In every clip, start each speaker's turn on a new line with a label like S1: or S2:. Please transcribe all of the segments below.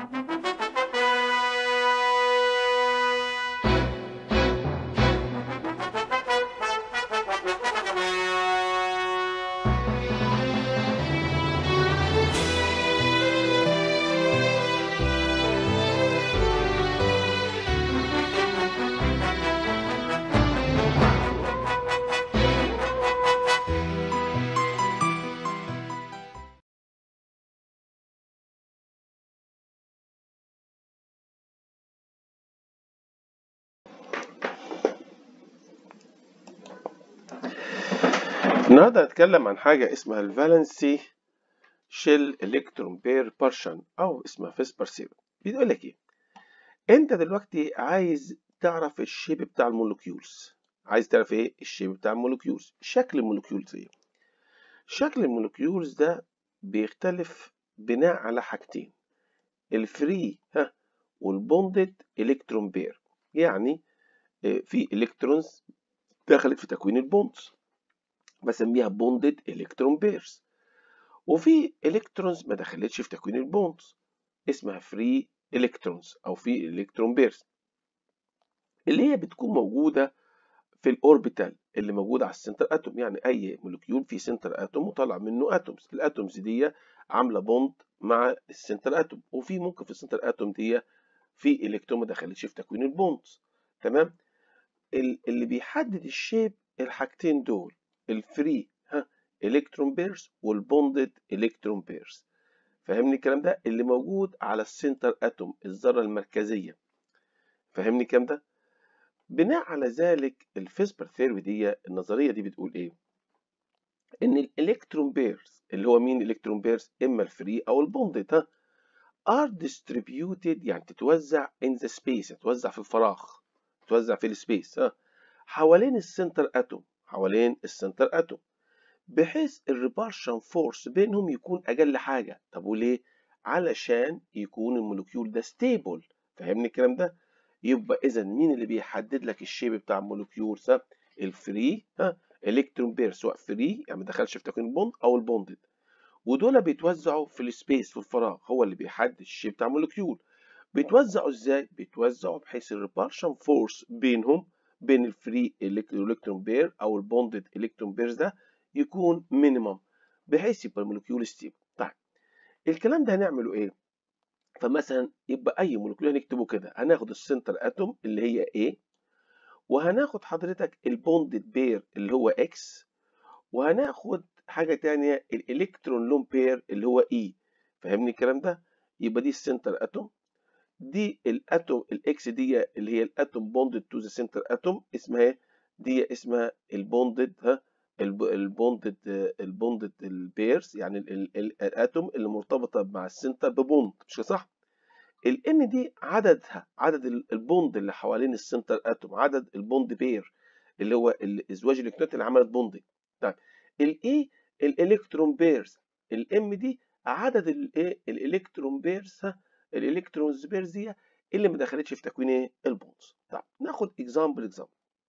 S1: النهارده هنتكلم عن حاجة اسمها الفالنسي شيل الكترون بير بارشن او اسمها فيسبر سيرم بيقول لك ايه انت دلوقتي عايز تعرف الشيب بتاع المولكيولز عايز تعرف ايه الشيب بتاع المولكيولز شكل المولكيولز ايه شكل المولكيولز ده بيختلف بناء على حاجتين الفري ها والبوندد الكترون بير يعني في الكترونز دخلت في تكوين البوندز بسميها بوندد الكترون بيرز وفي الكترونز ما دخلتش في تكوين البوندز اسمها فري الكترونز او في الكترون بيرز اللي هي بتكون موجوده في الاوربيتال اللي موجوده على السنتر اتوم يعني اي مولكيول فيه سنتر اتوم وطلع منه اتومز الاتومز دي عامله بوند مع السنتر اتوم وفي ممكن في السنتر اتوم دي في الكترون ما دخلتش في تكوين البوندز تمام اللي بيحدد الشيب الحاجتين دول الفري ها الكترون بيرز والبوندد الكترون بيرز فاهمني الكلام ده اللي موجود على السنتر اتوم الذره المركزيه فاهمني الكلام ده بناء على ذلك الفيسبر ثيري دي النظريه دي بتقول ايه ان الالكترون بيرز اللي هو مين الالكترون بيرز اما الفري او البوندد ها are distributed يعني تتوزع in the space تتوزع في الفراغ تتوزع في السبيس ها حوالين السنتر اتوم حوالين السنتر اتوم بحيث الريبارشن فورس بينهم يكون اقل حاجه طب وليه علشان يكون المولكيول ده ستيبل فاهمني الكلام ده يبقى اذا مين اللي بيحدد لك الشيب بتاع المولكيول ده الفري ها الكترون بير سواء فري يعني ما دخلش في تكوين البوند او البوندد ودول بيتوزعوا في السبيس في الفراغ هو اللي بيحدد الشيب بتاع المولكيول بيتوزعوا ازاي بيتوزعوا بحيث الريبارشن فورس بينهم بين الفري الكترون بير او البوندد الكترون بيرز ده يكون مينيمم بحيث يبقى المولكيول ستيبل طيب الكلام ده هنعمله ايه فمثلا يبقى اي مولكيول هنكتبه كده هناخد السنتر اتوم اللي هي A وهناخد حضرتك البوندد بير اللي هو X وهناخد حاجة تانية الالكترون لون بير اللي هو E فاهمني الكلام ده يبقى دي السنتر اتوم دي الاتوم الاكس دي اللي هي الاتوم بوندد تو ذا سنتر اتوم اسمها دي اسمها البوندد ها البوندد البوندد البيرز يعني الاتوم اللي مرتبطه مع السنتر ببوند مش صح الان دي عددها عدد البوند اللي حوالين السنتر اتوم عدد البوند بير اللي هو الازواج الالكترونات اللي عملت بوندنج طيب الاي الالكترون بيرز الام دي عدد الايه الالكترون بيرز الالكترونز بيرز دي اللي ما دخلتش في تكوين ايه البونز طيب ناخد اكزامبل اكزامبل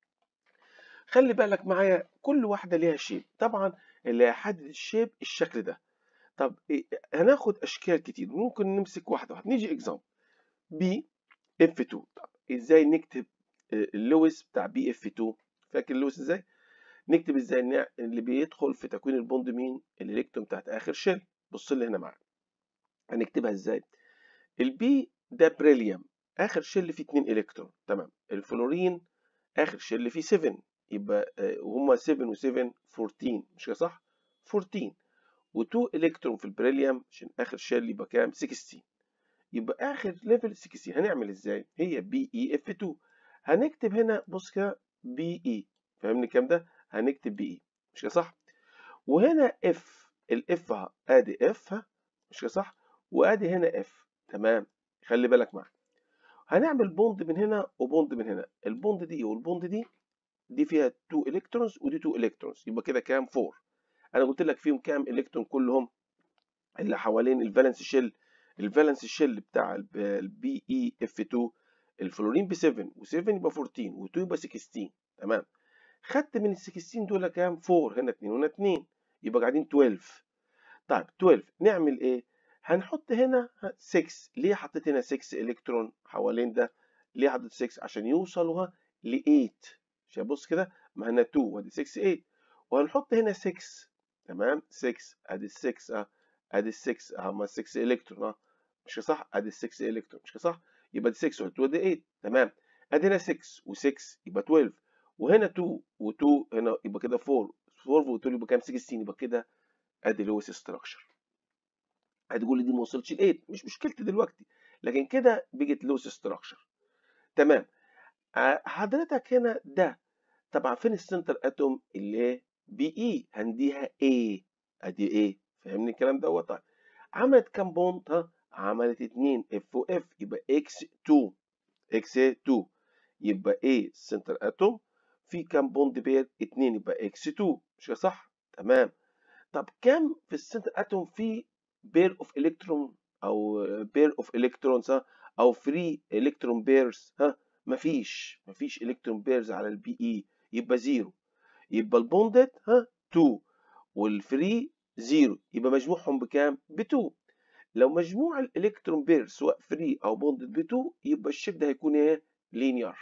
S1: خلي بالك معايا كل واحده ليها شيب طبعا اللي هيحدد الشيب الشكل ده طب إيه؟ هناخد اشكال كتير ممكن نمسك واحده واحده نيجي اكزامبل بي اف 2 طب ازاي نكتب اللويس بتاع بي اف 2 فاكر اللويس ازاي نكتب ازاي ان اللي بيدخل في تكوين البوند مين الالكترون بتاعت اخر شيل بص لي هنا معايا هنكتبها ازاي البي ده بريليوم اخر شيل فيه 2 الكترون تمام الفلورين اخر شيل فيه 7 يبقى وهما 7 و7 14 مش كده صح 14 و2 الكترون في البريليوم عشان اخر شيل يبقى كام 16 يبقى اخر ليفل 16 هنعمل ازاي هي بي اي اف 2 هنكتب هنا بص كده بي اي فاهمني الكلام ده هنكتب بي اي مش كده صح وهنا اف الاف ادي اف مش كده صح وادي هنا اف تمام خلي بالك معايا هنعمل بوند من هنا وبوند من هنا البوند دي والبوند دي دي فيها 2 الكترونز ودي 2 الكترونز يبقى كده كام 4 انا قلت لك فيهم كام الكترون كلهم اللي حوالين الفالنس شيل الفالنس شيل بتاع البي اي اف 2 الفلورين ب 7 و7 يبقى 14 و2 يبقى 16 تمام خدت من ال 16 دول كام 4 هنا 2 وهنا 2 يبقى قاعدين 12 طيب 12 نعمل ايه هنحط هنا 6 ليه حطيت هنا 6 الكترون حوالين ده ليه حطيت 6 عشان يوصلوا ل 8 عشان بص كده ما هنا 2 وادي 6 8 وهنحط هنا 6 تمام 6 ادي 6 اه ادي 6 اه ما 6 الكترون اه مش صح ادي 6 الكترون مش صح يبقى دي 6 و2 دي 8 تمام ادي هنا 6 و6 يبقى 12 وهنا 2 و2 هنا يبقى كده 4 4 و2 يبقى كام 16 يبقى كده ادي لويس ستراكشر هتقول لي دي ما وصلتش ل 8 مش مشكلتي دلوقتي لكن كده بقت لويس ستراكشر تمام حضرتك هنا ده طبعا فين السنتر اتوم اللي بي اي هنديها ايه ادي ايه فاهمني الكلام دوت طيب عملت كام بوند ها عملت 2 اف و اف يبقى اكس 2 اكس 2 يبقى ايه السنتر اتوم في كام بوند بير 2 يبقى اكس 2 مش صح تمام طب كام في السنتر اتوم في بير اوف الكترون او بير اوف الكترونز ها او فري الكترون بيرز ها مفيش مفيش الكترون بيرز على البي اي يبقى زيرو يبقى البوندد ها 2 والفري زيرو يبقى مجموعهم بكام ب 2 لو مجموع الالكترون بير سواء فري او بوندد ب 2 يبقى الشيب ده هيكون ايه لينير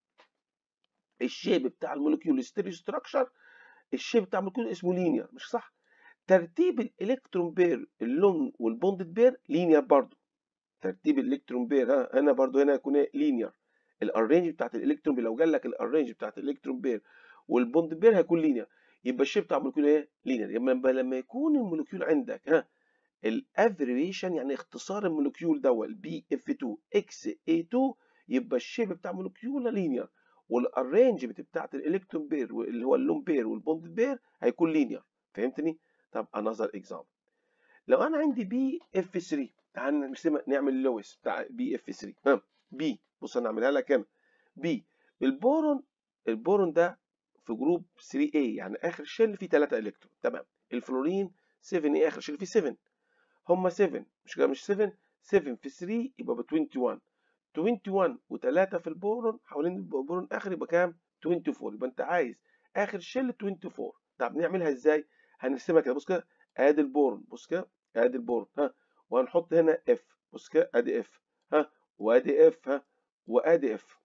S1: الشيب بتاع المولكيول ستيريو ستراكشر الشيب بتاع المولكيول اسمه لينير مش صح ترتيب الالكترون بير اللون والبوندد بير لينير برضو ترتيب الالكترون بير ها هنا برضو هنا يكون لينير الارينج بتاعت الالكترون بير لو قال لك الارينج بتاعت الالكترون بير والبوند بير هيكون لينير يبقى الشيب بتاع المولكيول ايه لينير يبقى لما يكون المولكيول عندك ها الافريشن يعني اختصار المولكيول ده البي اف 2 اكس اي 2 يبقى الشيب بتاع المولكيول لينير والارينجمنت بتاعت الالكترون بير اللي هو اللون بير والبوند بير هيكون لينير فهمتني طب انذر اكزامبل لو انا عندي بي اف 3 تعال نرسم نعمل اللويس بتاع بي اف 3 ها بي بص انا اعملها لك هنا بي البورون البورون ده في جروب 3 a يعني اخر شيل فيه 3 الكترون تمام الفلورين 7 a اخر شيل فيه 7 هم 7 مش كده مش 7 7 في 3 يبقى ب 21 21 و3 في البورون حوالين البورون اخر يبقى كام 24 يبقى انت عايز اخر شيل 24 طب نعملها ازاي هنرسمها كده بص كده ادي البورون بص كده ادي البورون ها وهنحط هنا اف بص كده ادي اف ها وادي اف ها وادي اف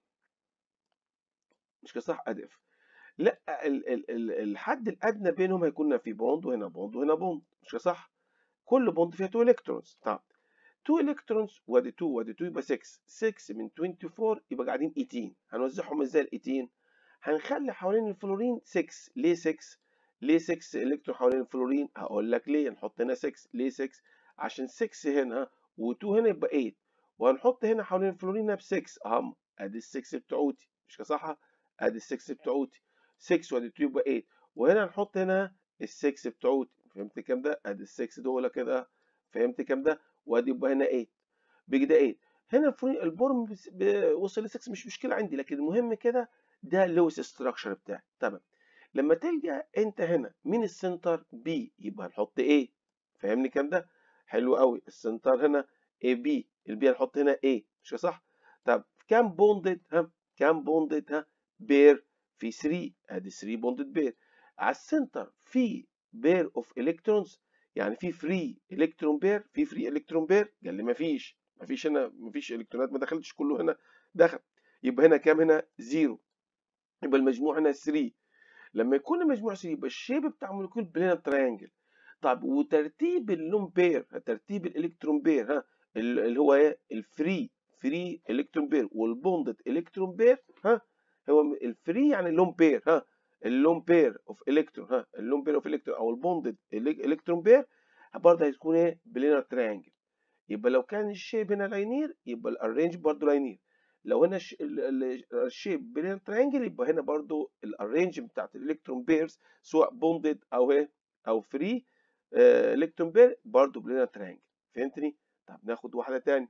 S1: مش كده صح ادي اف لا ال ال ال الحد الادنى بينهم هيكون في بوند وهنا بوند وهنا بوند مش كده صح كل بوند فيها 2 الكترونز طب 2 الكترونز وادي 2 وادي 2 يبقى 6 6 من 24 يبقى قاعدين 18 هنوزعهم ازاي ال 18 هنخلي حوالين الفلورين 6 ليه 6 ليه 6 الكترون حوالين الفلورين هقول لك ليه نحط هنا 6 ليه 6 عشان 6 هنا و2 هنا يبقى 8 وهنحط هنا حوالين الفلورين هنا ب 6 اهم ادي ال 6 بتوعتي مش كده صح ادي ال 6 بتوعتي 6 وادي 2 يبقى 8 وهنا هنحط هنا ال 6 بتوعتي فهمت كام ده ادي ال 6 دول كده فهمت كام ده وادي يبقى هنا 8 بيجي ده 8 هنا البورم وصل ل 6 مش مشكله عندي لكن المهم كده ده لويس ستراكشر بتاعي تمام لما تلجأ انت هنا مين السنتر بي يبقى هنحط ايه فاهمني كام ده حلو قوي السنتر هنا اي بي البي هنحط هنا ايه مش صح طب كام بوندد ها كام بوندد ها بير في 3 ادي 3 بوندد بير على السنتر في بير اوف الكترونز يعني في فري الكترون بير في فري الكترون بير قال لي مفيش مفيش هنا مفيش الكترونات ما دخلتش كله هنا دخل يبقى هنا كام هنا زيرو يبقى المجموع هنا 3 لما يكون المجموع 3 يبقى الشيب بتاع المولكيول بلينر تريانجل طب وترتيب اللون بير ترتيب الالكترون بير ها اللي هو ايه الفري فري الكترون بير والبوندد الكترون بير ها هو الفري يعني اللون بير ها اللون بير اوف الكترون ها اللون بير اوف الكترون او البوندد الكترون بير برضه هتكون ايه بلينر تريانجل يبقى لو كان الشيب هنا لاينير يبقى الارينج برضه لاينير لو هنا الشيب بلينر تريانجل يبقى هنا برضه الارينج بتاعت الالكترون بيرز سواء بوندد او ايه او فري الكترون بير برضه بلينر تريانجل فهمتني طب ناخد واحده تاني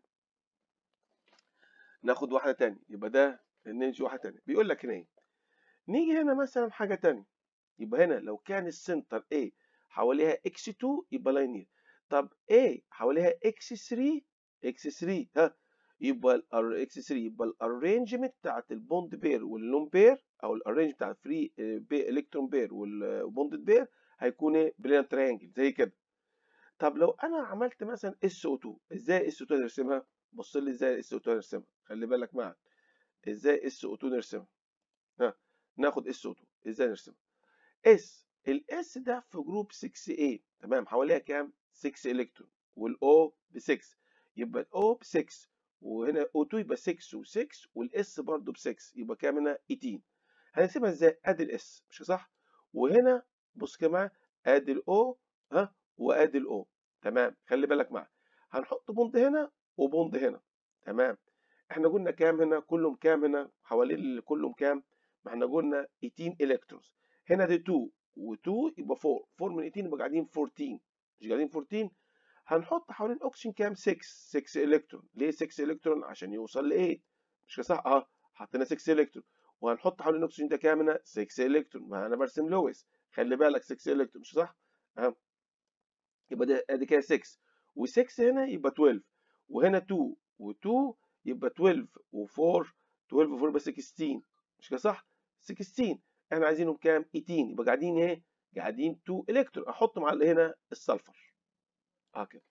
S1: ناخد واحده تاني يبقى ده نمشي واحده تاني بيقول لك هنا ايه نيجي هنا مثلا حاجه تانية يبقى هنا لو كان السنتر A حواليها x2 يبقى لاينير طب A حواليها x3 x3 ها يبقى ال x3 يبقى الارينجمنت بتاعت البوند بير واللون بير او الارينج بتاع الفري الكترون بير والبوند بير هيكون ايه بلين تريانجل زي كده طب لو انا عملت مثلا اس او 2 ازاي اس او 2 نرسمها بص لي ازاي اس او 2 نرسمها خلي بالك معايا ازاي اس او 2 نرسمها ها ناخد اس او 2 ازاي نرسمها اس الاس ده في جروب 6A تمام حواليها كام 6 الكترون والاو ب 6 يبقى الاو ب 6 وهنا O2 يبقى 6 و6 والاس برضه ب 6 يبقى كام هنا 18 هنسيبها ازاي ادي الاس مش صح وهنا بص كده معايا ادي الاو ها وادي الاو تمام خلي بالك معايا هنحط بوند هنا وبوند هنا تمام احنا قلنا كام هنا كلهم كام هنا حوالين كلهم كام ما احنا قلنا 18 الكترونز هنا دي 2 و2 يبقى 4 4 من 18 يبقى قاعدين 14 مش قاعدين 14 هنحط حوالين الاكسجين كام 6 6 الكترون ليه 6 الكترون عشان يوصل ل 8 مش كده صح اه حطينا 6 الكترون وهنحط حوالين الاكسجين ده كام هنا 6 الكترون ما انا برسم لويس خلي بالك 6 الكترون مش صح اه يبقى ده ادي كده 6 و6 هنا يبقى 12 وهنا 2 و2 يبقى 12 و4 12 و4 يبقى 16 مش كده صح 16 احنا عايزينهم كام 18 يبقى قاعدين ايه قاعدين 2 الكترون احطهم على هنا السلفر اه كده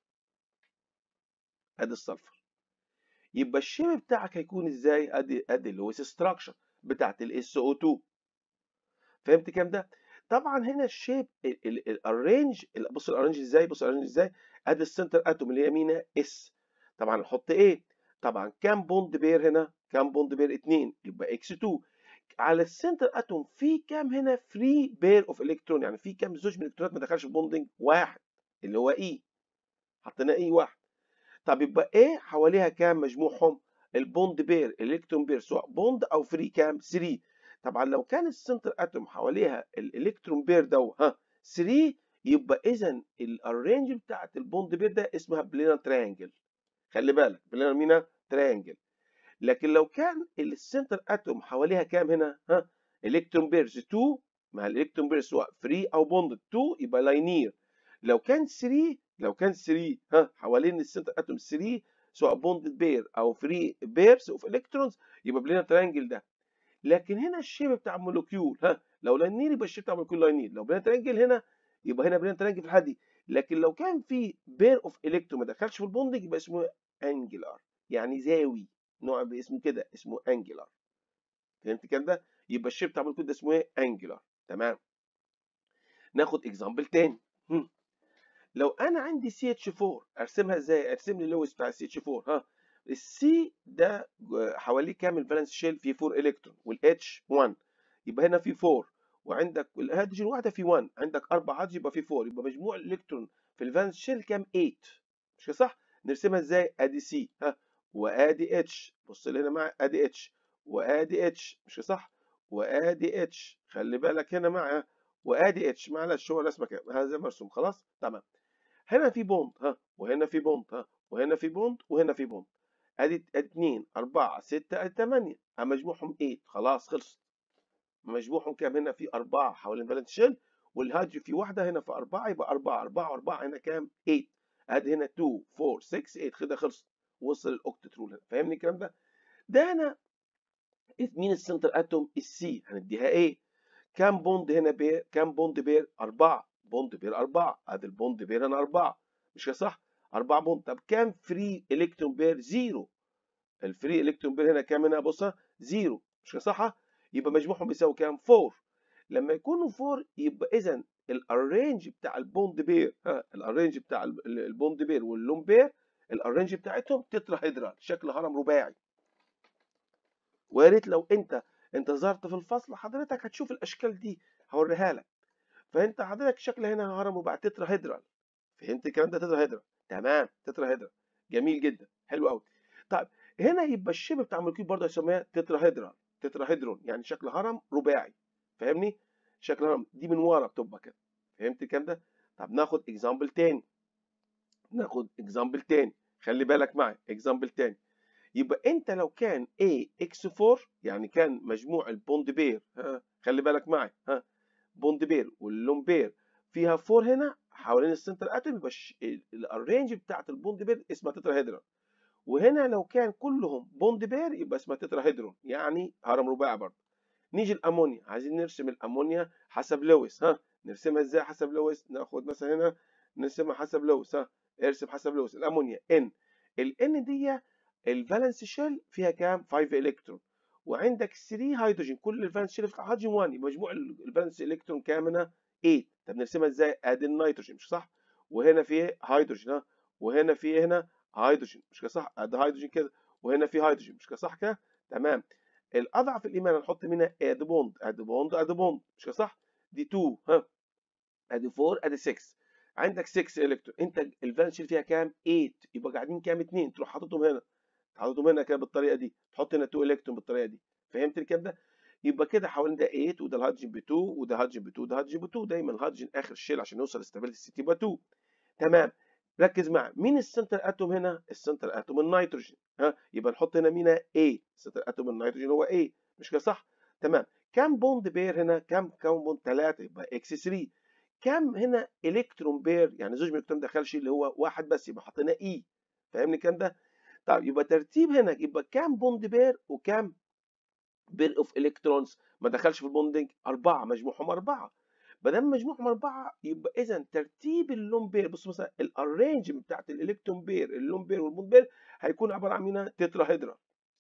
S1: ادي السلفر يبقى الشيب بتاعك هيكون ازاي ادي ادي اللويس ستراكشر بتاعت الاس او 2 فهمت كام ده طبعا هنا الشيب الارينج بص الارينج ازاي بص الارينج ازاي ادي السنتر اتوم اللي هي مين اس طبعا نحط ايه طبعا كام بوند بير هنا كام بوند بير 2 يبقى اكس 2 على السنتر اتوم في كام هنا فري بير اوف الكترون يعني في كام زوج من الالكترونات ما دخلش في بوندنج واحد اللي هو اي حطينا اي واحد طب يبقى ايه حواليها كام مجموعهم البوند بير الالكترون بير سواء بوند او فري كام 3 طبعا لو كان السنتر اتوم حواليها الالكترون بير ده ها 3 يبقى اذا الارينج بتاعت البوند بير ده اسمها بلينر تريانجل خلي بالك بلينر مينا تريانجل لكن لو كان السنتر اتوم حواليها كام هنا ها الكترون بيرز 2 مع الالكترون بيرز سواء فري او بوند 2 يبقى لاينير لو كان 3 لو كان 3 ها حوالين السنتر اتوم 3 سواء بوندد بير او فري بيرز اوف الكترونز يبقى بلينر تريانجل ده لكن هنا الشيب بتاع المولكيول ها لو لاينير يبقى الشيب بتاع المولكيول لاينير لو بلينر تريانجل هنا يبقى هنا بلينر تريانجل في الحاله دي لكن لو كان في بير اوف الكترون ما دخلش في البوندنج يبقى اسمه انجلر يعني زاوي نوع باسمه كده اسمه انجلر فهمت كده ده يبقى الشيب بتاع المولكيول ده اسمه ايه انجلر تمام ناخد اكزامبل تاني هم. لو انا عندي سي اتش 4 ارسمها ازاي ارسم لي اللويس بتاع السي اتش 4 ها السي ده حواليه كام الفالنس شيل فيه 4 الكترون والاتش 1 يبقى هنا في 4 وعندك الهيدروجين واحده في 1 عندك اربع هيدروجين يبقى في 4 يبقى مجموع الالكترون في الفالنس شيل كام 8 مش صح نرسمها ازاي ادي سي ها وادي اتش بص لي هنا معايا ادي اتش وادي اتش مش صح وادي اتش خلي بالك هنا معايا وادي اتش معلش هو رسمه كده هذا مرسوم خلاص تمام هنا في بوند ها وهنا في بوند ها وهنا في بوند وهنا في بوند ادي 2 4 6 ادي 8 مجموعهم 8 خلاص خلصت مجموعهم كام هنا في 4 حوالين فالنس شيل والهيدروجين في واحده هنا في 4 يبقى 4 4 4 هنا كام 8 ادي هنا 2 4 6 8 كده خلصت وصل الاوكتت رول هنا فاهمني الكلام ده ده هنا مين السنتر اتوم السي هنديها ايه كام بوند هنا بير كام بوند بير 4 بوند بير 4 ادي البوند بير هنا 4 مش كده صح 4 بوند طب كام فري الكترون بير 0 الفري الكترون بير هنا كام هنا بص 0 مش كده صح يبقى مجموعهم بيساوي كام 4 لما يكونوا 4 يبقى اذا الارينج بتاع البوند بير ها الارينج بتاع البوند بير واللون بير الارينج بتاعتهم تتراهيدرال شكل هرم رباعي ويا ريت لو انت انتظرت في الفصل حضرتك هتشوف الاشكال دي هوريها لك فانت حضرتك شكل هنا هرم رباعي تتراهيدرال فهمت الكلام ده تتراهيدرال تمام تتراهيدرال جميل جدا حلو قوي طيب هنا يبقى الشبه بتاع المولكيول برضه يسميها تتراهيدرال تتراهيدرون يعني شكل هرم رباعي فاهمني شكل هرم دي من ورا بتبقى كده فهمت الكلام ده طب ناخد اكزامبل تاني ناخد اكزامبل تاني خلي بالك معي اكزامبل تاني يبقى انت لو كان A x4 يعني كان مجموع البوند بير ها خلي بالك معي ها بوند بير واللون بير فيها 4 هنا حوالين السنتر اتوم يبقى الرينج بتاعت البوند بير اسمها تتراهيدرون وهنا لو كان كلهم بوند بير يبقى اسمها تتراهيدرون يعني هرم رباعي برضه نيجي الامونيا عايزين نرسم الامونيا حسب لويس ها نرسمها ازاي حسب لويس ناخد مثلا هنا نرسمها حسب لويس ها ارسم حسب لويس الامونيا ان الان دي الفالنس شيل فيها كام 5 الكترون وعندك 3 هيدروجين كل الفالنس شيل فيها هيدروجين 1 يبقى مجموع الفالنس الكترون كام هنا 8 طب نرسمها ازاي ادي النيتروجين مش صح وهنا في هيدروجين ها وهنا في هنا هيدروجين مش كده صح ادي هيدروجين كده وهنا في هيدروجين مش كده صح كده تمام الاضعف الايمان هنحط منها ادي بوند ادي بوند ادي بوند مش كده صح دي 2 ها ادي 4 ادي 6 عندك 6 الكترون انت الفالنس شيل فيها كام 8 يبقى قاعدين كام 2 تروح حاططهم هنا حاططهم هنا كده بالطريقه دي تحط هنا 2 الكترون بالطريقه دي فهمت الكلام ده يبقى كده حوالين ده 8 وده الهيدروجين ب 2 وده هيدروجين ب 2 وده هيدروجين ب 2 دايما الهيدروجين اخر الشيل عشان يوصل لاستابيليتي ستيت يبقى 2 تمام ركز معايا مين السنتر اتوم هنا السنتر اتوم النيتروجين ها يبقى نحط هنا مين A السنتر اتوم النيتروجين هو A مش كده صح تمام كام بوند بير هنا كام كام بوند 3 يبقى اكس 3 كام هنا الكترون بير يعني زوج من الالكترون ما دخلش اللي هو واحد بس يبقى حطينا اي فاهمني الكلام ده طيب يبقى ترتيب هنا يبقى كام بوند بير وكام بير اوف الكترونز ما دخلش في البوندنج أربعة مجموعهم أربعة ما دام مجموعهم أربعة يبقى إذا ترتيب اللون بير بص مثلا الأرينج بتاعت الإلكترون بير اللون بير والبوند بير هيكون عبارة عن مين تترا هيدرا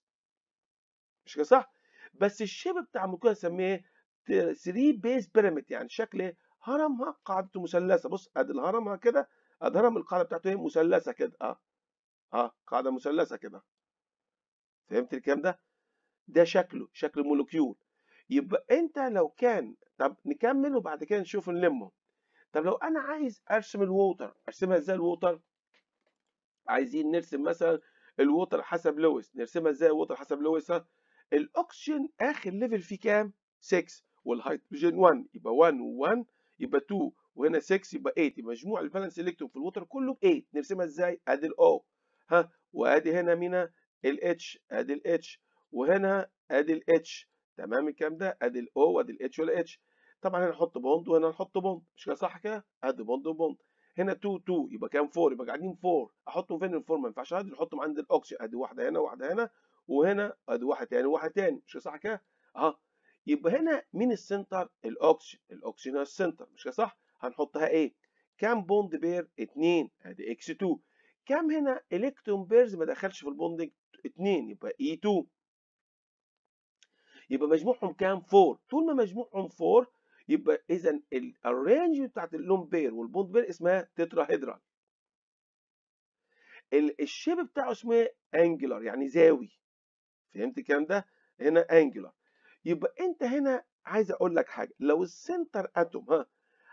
S1: مش كده صح؟ بس الشيب بتاع ممكن نسميه 3 بيز بيراميد يعني شكل هرمها قاعدته مثلثة بص ادي الهرم كده ادي هرم القاعدة بتاعته هي مثلثة كده اه اه قاعدة مثلثة كده فهمت الكلام ده؟ ده شكله شكل مولكيول يبقى انت لو كان طب نكمل وبعد كده نشوف نلمه طب لو انا عايز ارسم الووتر ارسمها ازاي الووتر عايزين نرسم مثلا الووتر حسب لويس نرسمها ازاي الووتر حسب لويس الاكسجين اخر ليفل فيه كام 6 والهيدروجين 1 يبقى 1 و1 يبقى 2 وهنا 6 يبقى 8 يبقى مجموع الفالنس الكترون في الووتر كله ب 8 نرسمها ازاي ادي الاو ها وادي هنا مين الاتش ادي الاتش وهنا ادي الاتش تمام الكلام ده ادي الاو وادي الاتش والاتش طبعا هنا نحط بوند وهنا نحط بوند مش كده صح كده ادي بوند وبوند هنا 2 2 يبقى كام 4 يبقى قاعدين 4 احطهم فين الفور ما ينفعش ادي نحطهم عند الاكسجين ادي واحده هنا واحده هنا وهنا ادي واحد تاني وواحد تاني مش كده صح كده اهو يبقى هنا مين السنتر الاكسجين الاكسجين هو السنتر مش كده صح هنحطها ايه كام بوند بير 2 ادي اكس 2 كام هنا الكترون بيرز ما دخلش في البوندنج 2 يبقى اي 2 يبقى مجموعهم كام 4 طول ما مجموعهم 4 يبقى اذا الرينج بتاعت اللون بير والبوند بير اسمها تترا هيدرال الشيب بتاعه اسمه انجلر يعني زاوي فهمت الكلام ده هنا انجلر يبقى انت هنا عايز اقول لك حاجه لو السنتر اتوم ها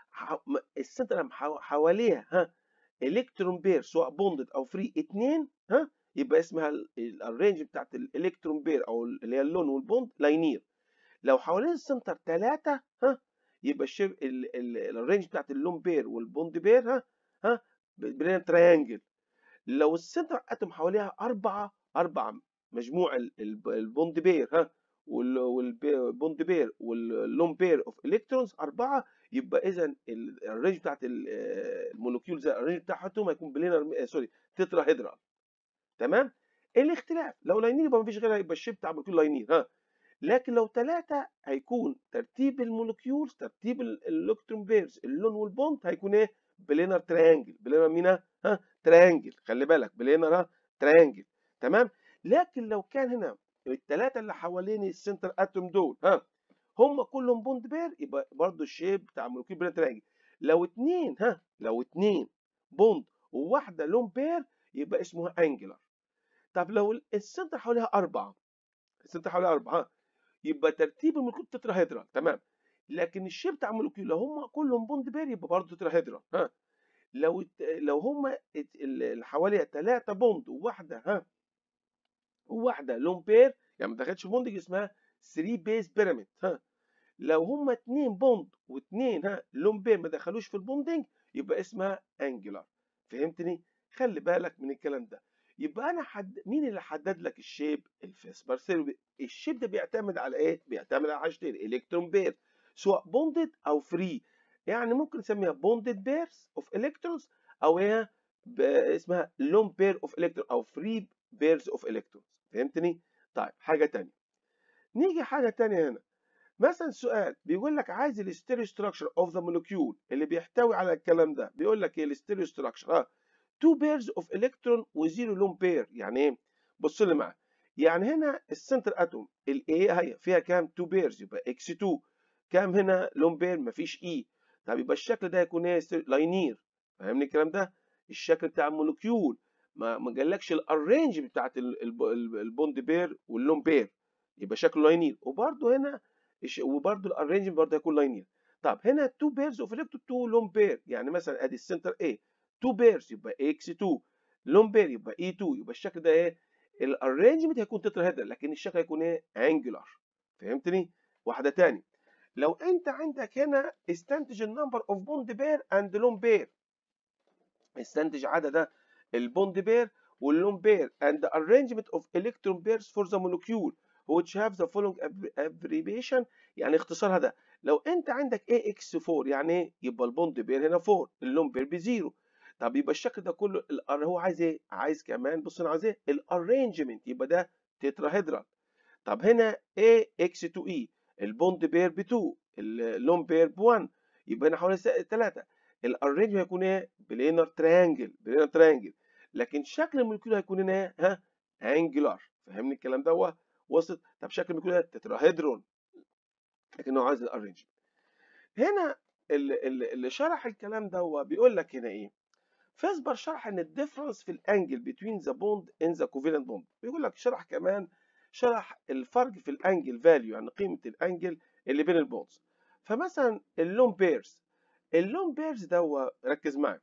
S1: السنتر حواليها ها الكترون بير سواء بوندد او فري 2 ها يبقى اسمها الرينج بتاعت الالكترون بير او اللي هي اللون والبوند لاينير لو حوالين السنتر 3 ها يبقى الشيب الرينج بتاعت اللون بير والبوند بير ها ها بين تريانجل لو السنتر اتوم حواليها أربعة أربعة مجموع البوند بير ها والبوند بير واللون بير اوف الكترونز أربعة يبقى إذا الرينج بتاعت المولكيولز الرينج بتاعتهم هيكون بلينر سوري تترا هيدرال تمام الاختلاف لو لاينير يبقى مفيش غيرها يبقى الشيب بتاع المولكيول لاينير ها لكن لو ثلاثة هيكون ترتيب المولكيولز ترتيب الالكترون بيرز اللون والبوند هيكون ايه بلينر تريانجل بلينر مينا ها تريانجل خلي بالك بلينر ها تريانجل تمام لكن لو كان هنا الثلاثة اللي حوالين السنتر اتوم دول ها هم كلهم بوند بير يبقى برضو الشيب بتاع المولكيول بلينر تريانجل لو اتنين ها لو اتنين بوند وواحدة لون بير يبقى اسمها انجلر طب لو السنتر حواليها أربعة السنتر حواليها أربعة ها يبقى ترتيب المولكيول تترا هيدرال تمام لكن الشيب بتاع المولكيول لو هم كلهم بوند بير يبقى برضه تترا هيدرال ها لو لو هم اللي حواليها ثلاثة بوند وواحدة ها وواحدة لون بير يعني ما دخلتش بوند اسمها 3 بيز بيراميد ها لو هم اتنين بوند واتنين ها لون بير ما دخلوش في البوندنج يبقى اسمها انجلر فهمتني؟ خلي بالك من الكلام ده يبقى انا حد مين اللي حدد لك الشيب الفيسبر ثيرابي الشيب ده بيعتمد على ايه بيعتمد على حاجتين الكترون بير سواء بوندد او فري يعني ممكن نسميها بوندد بيرز اوف الكترونز او هي اسمها لون بير اوف الكترون او فري بيرز اوف الكترونز فهمتني طيب حاجه تانية نيجي حاجه تانية هنا مثلا سؤال بيقول لك عايز الستيريو ستراكشر اوف ذا مولكيول اللي بيحتوي على الكلام ده بيقول لك ايه الستيريو ستراكشر اه تو بيرز اوف الكترون وزيرو لون بير يعني ايه بص لي معايا يعني هنا السنتر اتوم الاي هي فيها كام 2 بيرز يبقى اكس 2 كام هنا لون بير مفيش اي طب يبقى الشكل ده هيكون ايه لاينير فاهمني الكلام ده الشكل بتاع المولكيول ما ما جالكش الارينج بتاعت البوند بير واللون بير يبقى شكله لاينير وبرده هنا وبرده الارينج برده هيكون لاينير طب هنا 2 بيرز اوف الكترون 2 لون بير يعني مثلا ادي السنتر A 2 بيرز يبقى اكس 2 لون بير يبقى اي 2 يبقى الشكل ده ايه الارينجمنت هيكون تتراهيدرال لكن الشكل هيكون ايه انجلر فهمتني واحده تاني لو انت عندك هنا استنتج النمبر اوف بوند بير اند لون بير استنتج عدد البوند بير واللون بير and the arrangement of electron pairs for the molecule which have the following abbreviation يعني اختصارها ده لو انت عندك AX4 يعني ايه يبقى البوند بير هنا 4 اللون بير بزيرو طب يبقى الشكل ده كله هو عايز ايه عايز كمان بص انا عايز ايه الارينجمنت يبقى ده تتراهيدرال طب هنا AX2E البوند بير ب 2 اللون بير ب 1 يبقى هنا حوالي 3 الارينج هيكون ايه بلينر تريانجل بلينر تريانجل لكن شكل المولكيول هيكون هنا ايه ها انجلر فاهمني الكلام ده وصلت طب شكل المولكيول تتراهيدرون لكن هو عايز الارينج هنا اللي, اللي شرح الكلام ده بيقول لك هنا ايه فيسبر شرح ان الديفرنس في الانجل بين ذا بوند ان ذا كوفيلنت بوند بيقول لك شرح كمان شرح الفرق في الانجل فاليو يعني قيمه الانجل اللي بين البوندز فمثلا اللون بيرز اللون بيرز ده ركز معايا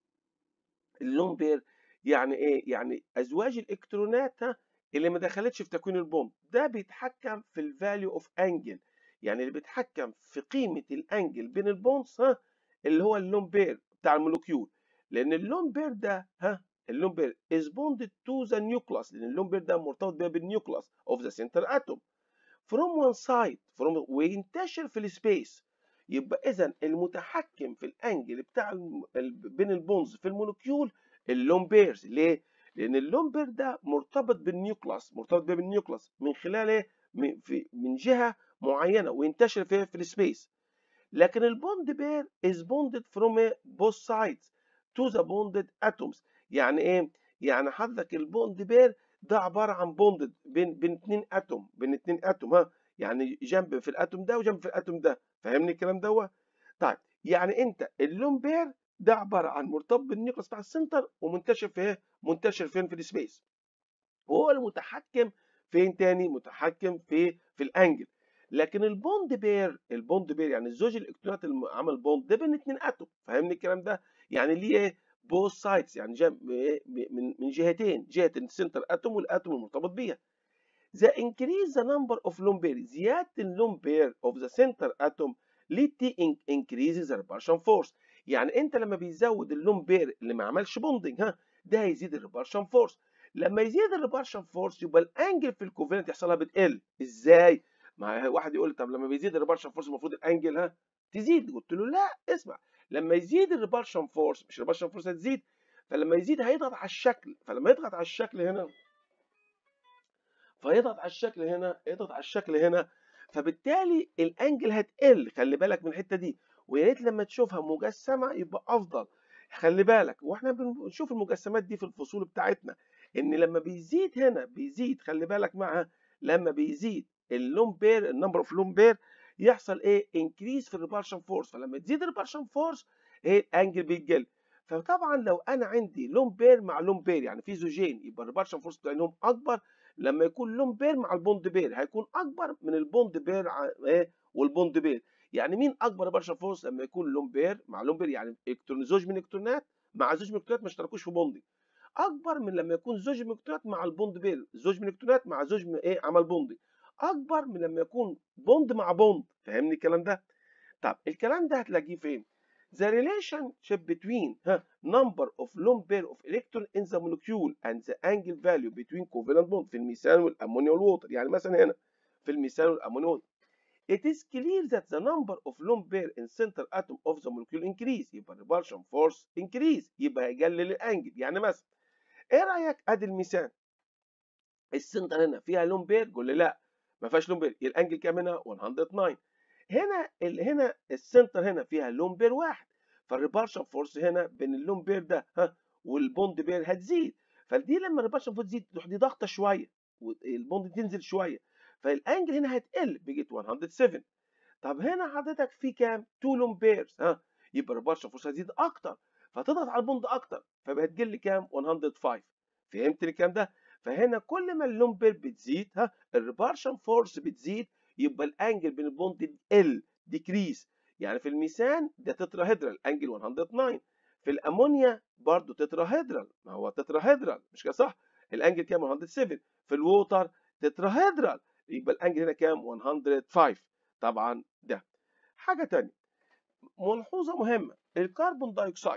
S1: اللون بير يعني ايه يعني ازواج الالكترونات اللي ما دخلتش في تكوين البوند ده بيتحكم في الفاليو اوف انجل يعني اللي بيتحكم في قيمه الانجل بين البوندز ها اللي هو اللون بير بتاع المولكيول لان اللون بير ده ها اللون بير is bonded to the nucleus لان اللون بير ده مرتبط بيها بالنيوكلاس of the center atom from one side from وينتشر في السبيس يبقى اذا المتحكم في الانجل بتاع بين البونز في المولكيول اللون بيرز ليه؟ لان اللون بير ده مرتبط بالنيوكلاس مرتبط بيه بالنيوكلاس من خلال ايه؟ من, من جهه معينه وينتشر فيها في السبيس لكن البوند بير is bonded from both sides to the bonded atoms يعني ايه؟ يعني حضرتك البوند بير ده عباره عن بوندد بين بين اثنين اتوم بين اثنين اتوم ها يعني جنب في الاتوم ده وجنب في الاتوم ده فاهمني الكلام دوت طيب يعني انت اللون بير ده عباره عن مرتبط بالنيوكليس بتاع السنتر ومنتشر في ايه منتشر فين في السبيس وهو المتحكم فين تاني متحكم في في الانجل لكن البوند بير البوند بير يعني الزوج الالكترونات اللي عمل بوند ده بين اثنين اتوم فاهمني الكلام ده يعني ليه ايه بوث سايدز يعني جنب من من جهتين جهه السنتر اتوم والاتوم المرتبط بيها the increase the number of lone pair زيادة اللون بير of the center atom lead to increases the repulsion force يعني انت لما بيزود اللون بير اللي ما عملش بوندنج ها ده هيزيد الريبارشن فورس لما يزيد الريبارشن فورس يبقى الانجل في الكوفيلنت يحصلها بتقل ازاي ما واحد يقول طب لما بيزيد الريبارشن فورس المفروض الانجل ها تزيد قلت له لا اسمع لما يزيد الريبارشن فورس مش الريبارشن فورس هتزيد فلما يزيد هيضغط على الشكل فلما يضغط على الشكل هنا فيضغط على الشكل هنا يضغط على الشكل هنا فبالتالي الانجل هتقل خلي بالك من الحته دي ويا ريت لما تشوفها مجسمه يبقى افضل خلي بالك واحنا بنشوف المجسمات دي في الفصول بتاعتنا ان لما بيزيد هنا بيزيد خلي بالك معها لما بيزيد اللون بير النمبر اوف لون بير يحصل ايه انكريز في الريبارشن فورس فلما تزيد الريبارشن فورس ايه الانجل بيتقل فطبعا لو انا عندي لون بير مع لون بير يعني في زوجين يبقى الريبارشن فورس بتاعهم اكبر لما يكون لون بير مع البوند بير هيكون اكبر من البوند بير ايه والبوند بير يعني مين اكبر ريبارشن فورس لما يكون لون بير مع لون بير يعني الكترون زوج من الكترونات مع زوج من الكترونات ما اشتركوش في بوندنج اكبر من لما يكون زوج من الكترونات مع البوند بير زوج من الكترونات مع زوج من ايه عمل بوندنج اكبر من لما يكون بوند مع بوند فاهمني الكلام ده طب الكلام ده هتلاقيه فين the relationship between huh, number of lone pair of electron in the molecule and the angle value between covalent bond في الميثان والامونيا والووتر يعني مثلا هنا في الميثان والامونيا والووتر it is clear that the number of lone pair in center atom of the molecule increase يبقى repulsion force increase يبقى هيقلل الانجل يعني مثلا ايه رايك ادي الميثان السنتر هنا فيها لون بير قول لي لا ما فيهاش لون بير الانجل كام هنا 109 هنا ال هنا السنتر هنا فيها لون بير واحد فالريبارشن فورس هنا بين اللون بير ده ها والبوند بير هتزيد فدي لما الريبارشن فورس تزيد تروح دي ضغطه شويه والبوند تنزل شويه فالانجل هنا هتقل بقت 107 طب هنا حضرتك في كام 2 لون بيرز ها يبقى الريبارشن فورس هتزيد اكتر فتضغط على البوند اكتر فبقى تجيب كام 105 فهمت الكلام ده فهنا كل ما اللون بير بتزيد ها الريبارشن فورس بتزيد يبقى الانجل بين البوند ال ديكريز يعني في الميثان ده تتراهيدرال انجل 109 في الامونيا برضو تتراهيدرال ما هو تتراهيدرال مش كده صح الانجل كام 107 في الووتر تتراهيدرال يبقى الانجل هنا كام 105 طبعا ده حاجه ثانيه ملحوظه مهمه الكربون دايوكسيد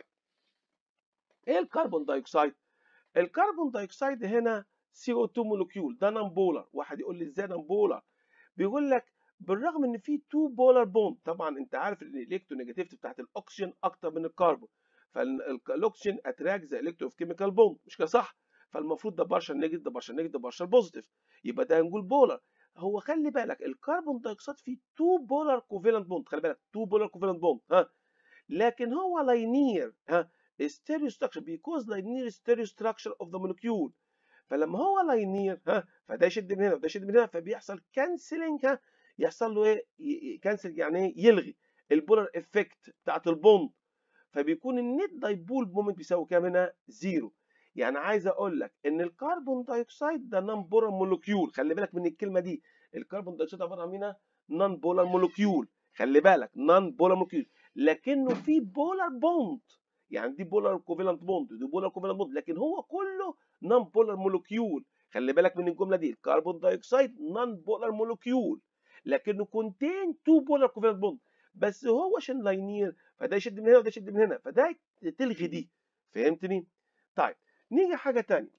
S1: ايه الكربون دايوكسيد الكربون دايوكسيد هنا CO2 مولكيول ده نون بولر واحد يقول لي ازاي نون بولر بيقول لك بالرغم ان في 2 بولار بوند طبعا انت عارف ان الالكترونيجاتيفيتي بتاعت الاكسجين اكتر من الكربون فالاكسجين اتراك ذا الكترو في كيميكال بوند مش كده صح فالمفروض ده بارشل نيجاتيف ده بارشل نيجاتيف ده بارشل بوزيتيف يبقى ده نقول بولار هو خلي بالك الكربون دايوكسيد فيه 2 بولار كوفالنت بوند خلي بالك 2 بولار كوفالنت بوند ها لكن هو لاينير ها ستيريو ستراكشر بيكوز لاينير ستيريو ستراكشر اوف ذا مولكيول فلما هو لاينير ها فده يشد من هنا وده يشد من هنا فبيحصل كانسلنج ها يحصل له ايه كانسل يعني ايه يلغي البولار افكت بتاعت البوند فبيكون النت دايبول مومنت بيساوي كام هنا زيرو يعني عايز اقول لك ان الكربون دايوكسيد ده نون بولار مولكيول خلي بالك من الكلمه دي الكربون دايوكسيد عباره عن مين نون بولار مولكيول خلي بالك نون بولار مولكيول لكنه في بولار بوند يعني دي بولار كوفالنت بوند دي بولار كوفالنت بوند لكن هو كله نون بولار مولكيول خلي بالك من الجمله دي الكربون دايوكسيد نون بولار مولكيول لكنه كونتين تو بولار كوفالنت بوند بس هو عشان لاينير فده يشد من هنا وده يشد من هنا فده تلغي دي فهمتني طيب نيجي حاجه ثانيه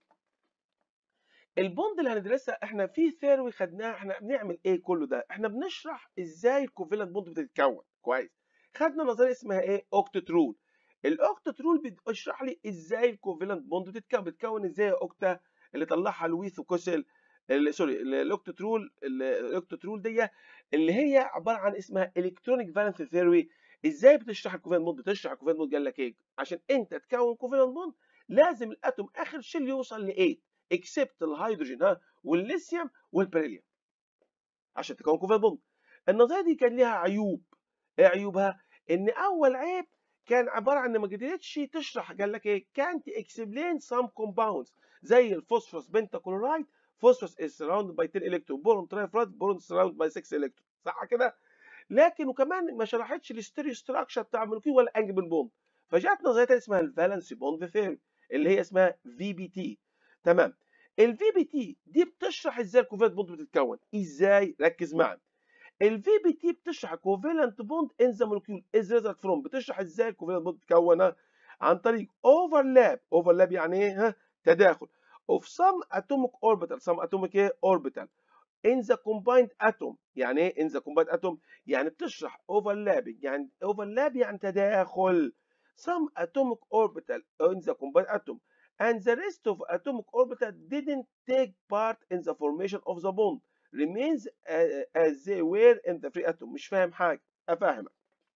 S1: البوند اللي هندرسها احنا في ثيروي خدناها احنا بنعمل ايه كله ده احنا بنشرح ازاي الكوفالنت بوند بتتكون كويس خدنا نظريه اسمها ايه اوكتت رول الاوكتت رول بيشرح لي ازاي الكوفالنت بوند بتتكون بتتكون ازاي يا اوكتا اللي طلعها لويث وكوسل سوري الاوكتت رول الاوكتت رول دي اللي هي عباره عن اسمها الكترونيك فالنس ثيوري ازاي بتشرح الكوفالنت بوند بتشرح الكوفالنت بوند قال لك ايه عشان انت تكون كوفالنت بوند لازم الاتوم اخر شيل يوصل ل 8 اكسبت الهيدروجين ها والليثيوم والبريليوم عشان تكون كوفالنت بوند النظريه دي كان ليها عيوب ايه عيوبها ان اول عيب كان عباره عن ما قدرتش تشرح قال لك ايه كانت اكسبلين سام كومباوندز زي الفوسفورس بنتاكلورايد phosphorus is surrounded by 10 electron boron trifluoride boron surrounded by 6 electron صح كده لكن وكمان ما شرحتش الستيريو ستراكشر بتاع المولكيول ولا انجل بوند فجاءت نظريه اسمها الفالنسي بوند ثيوري اللي هي اسمها في بي تي تمام الفي بي تي دي بتشرح ازاي الكوفالنت بوند بتتكون ازاي ركز معايا الفي بي تي بتشرح كوفالنت بوند ان ذا مولكيول از ريزلت فروم بتشرح ازاي الكوفالنت بوند بتتكون عن طريق اوفرلاب اوفرلاب يعني ايه ها تداخل of some atomic orbital some atomic ايه orbital in the combined atom يعني ايه in the combined atom يعني بتشرح overlapping يعني overlap يعني تداخل some atomic orbital in the combined atom and the rest of atomic orbital didn't take part in the formation of the bond remains uh, as they were in the free atom مش فاهم حاجه افهمك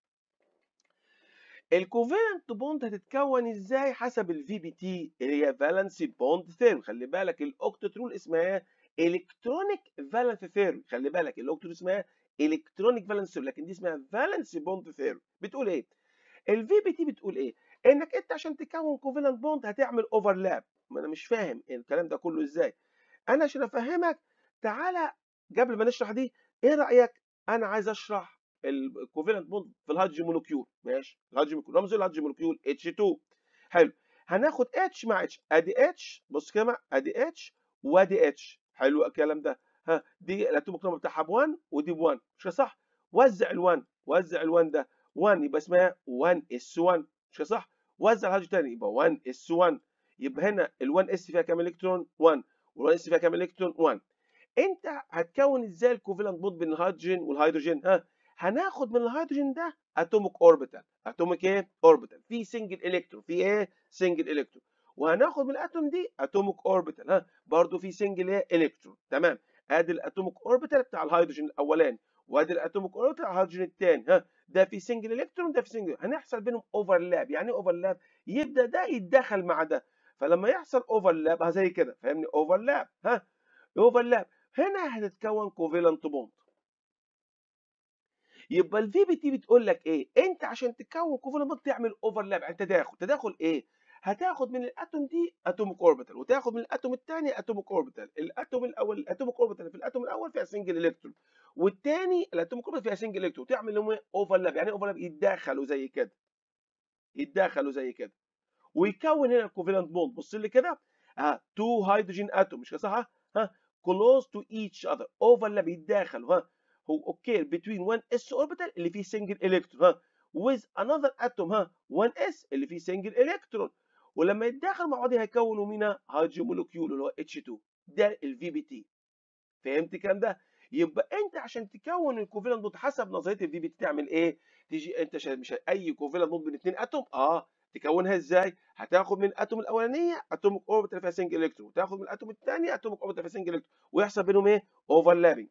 S1: الكوفالنت بوند هتتكون ازاي حسب الفي بي تي اللي هي فالنسي بوند ثيرم خلي بالك الاوكتت رول اسمها الكترونيك فالنس ثيرم خلي بالك الاوكتت رول اسمها الكترونيك فالنس ثيرم لكن دي اسمها فالنسي بوند ثيرم بتقول ايه الفي بي تي بتقول ايه انك انت عشان تكون كوفالنت بوند هتعمل اوفرلاب ما انا مش فاهم الكلام ده كله ازاي انا عشان افهمك تعالى قبل ما نشرح دي ايه رايك انا عايز اشرح الكوفالنت بوند في الهيدروجين مولكيول ماشي الهيدروجين مولكيول رمز الهيدروجين مولكيول H2 حلو هناخد H مع H ادي H بص كده ادي H وادي H حلو الكلام ده ها دي الاتوميك نمبر بتاعها ب 1 ودي ب 1 مش صح وزع ال1 وزع ال1 ده 1 يبقى اسمها 1 اس 1 مش صح وزع الهيدروجين تاني يبقى 1 اس 1 يبقى هنا ال1 اس فيها كام الكترون 1 وال1 اس فيها كام الكترون 1 انت هتكون ازاي الكوفالنت بوند بين الهيدروجين والهيدروجين ها هناخد من الهيدروجين ده اتوميك اوربيتال اتوميك ايه اوربيتال في سنجل الكترون في ايه سنجل الكترون وهناخد من الاتوم دي اتوميك اوربيتال ها برضو في سنجل ايه الكترون تمام ادي الاتوميك اوربيتال بتاع الهيدروجين الاولاني وادي الاتوميك اوربيتال بتاع الهيدروجين الثاني ها ده في سنجل الكترون ده في سنجل هنحصل بينهم اوفرلاب يعني ايه اوفرلاب يبدا ده يتدخل مع ده فلما يحصل اوفرلاب زي كده فاهمني اوفرلاب ها اوفرلاب هنا هتتكون كوفيلنت بوند يبقى الفي بي تي بتقول لك ايه انت عشان تكون كوفيلنت بوند تعمل اوفرلاب يعني تداخل تداخل ايه هتاخد من الاتوم دي اتوميك اوربيتال وتاخد من الاتوم الثاني اتوميك اوربيتال الاتوم الاول الاتوميك اوربيتال في الاتوم الاول فيها سنجل الكترون والثاني الاتوميك اوربيتال فيها سنجل الكترون تعمل لهم اوفرلاب يعني اوفرلاب يتداخلوا زي كده يتداخلوا زي كده ويكون هنا الكوفيلنت بوند بص لي كده ها تو هيدروجين اتوم مش كده صح ها close to each other overlap يتداخلوا ها هو occur between one s orbital اللي فيه single electron ها with another atom ها 1s اللي فيه single electron ولما يتداخل مع بعض هيكونوا مين هيدروجين مولكيول اللي هو H2 ده الفي بي تي فهمت الكلام ده يبقى انت عشان تكون الكوفيلنت بوند حسب نظريه الفي بي تي تعمل ايه تيجي انت مش اي كوفيلنت بوند بين اثنين اتوم اه تكونها ازاي هتاخد من الاتوم الاولانيه اتوميك اوربيتال فيها سنجل الكترون وتاخد من الاتوم الثاني اتوميك اوربيتال فيها سنجل الكترون ويحصل بينهم ايه اوفرلابنج